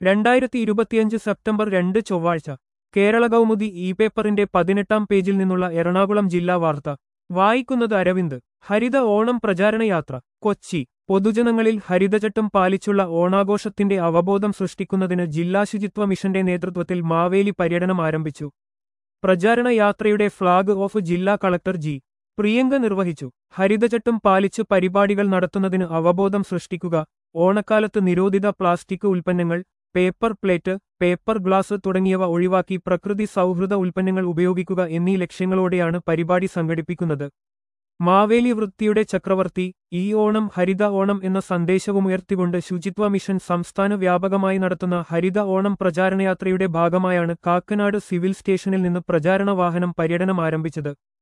രണ്ടായിരത്തി ഇരുപത്തിയഞ്ച് സെപ്റ്റംബർ രണ്ട് ചൊവ്വാഴ്ച കേരള കൗമുദി ഇ പേപ്പറിന്റെ പതിനെട്ടാം പേജിൽ നിന്നുള്ള എറണാകുളം ജില്ലാ വാർത്ത വായിക്കുന്നത് അരവിന്ദ് ഹരിത ഓണം പ്രചാരണയാത്ര കൊച്ചി പൊതുജനങ്ങളിൽ ഹരിതചട്ടം പാലിച്ചുള്ള ഓണാഘോഷത്തിന്റെ അവബോധം സൃഷ്ടിക്കുന്നതിന് ജില്ലാ ശുചിത്വ മിഷന്റെ നേതൃത്വത്തിൽ മാവേലി പര്യടനം ആരംഭിച്ചു പ്രചാരണ യാത്രയുടെ ഫ്ളാഗ് ഓഫ് ജില്ലാ കളക്ടർ ജി പ്രിയങ്ക നിർവഹിച്ചു ഹരിതചട്ടം പാലിച്ച് പരിപാടികൾ നടത്തുന്നതിന് അവബോധം സൃഷ്ടിക്കുക ഓണക്കാലത്ത് നിരോധിത പ്ലാസ്റ്റിക് ഉൽപ്പന്നങ്ങൾ പേപ്പർ പ്ലേറ്റ് പേപ്പർ ഗ്ലാസ് തുടങ്ങിയവ ഒഴിവാക്കി പ്രകൃതി സൗഹൃദ ഉൽപ്പന്നങ്ങൾ ഉപയോഗിക്കുക എന്നീ ലക്ഷ്യങ്ങളോടെയാണ് പരിപാടി സംഘടിപ്പിക്കുന്നത് മാവേലി വൃത്തിയുടെ ചക്രവർത്തി ഈ ഓണം ഹരിത ഓണം എന്ന സന്ദേശവുമുയർത്തിക്കൊണ്ട് ശുചിത്വ മിഷൻ സംസ്ഥാന വ്യാപകമായി നടത്തുന്ന ഹരിത ഓണം പ്രചാരണയാത്രയുടെ ഭാഗമായാണ് കാക്കനാട് സിവിൽ സ്റ്റേഷനിൽ നിന്ന് പ്രചാരണ വാഹനം പര്യടനം ആരംഭിച്ചത്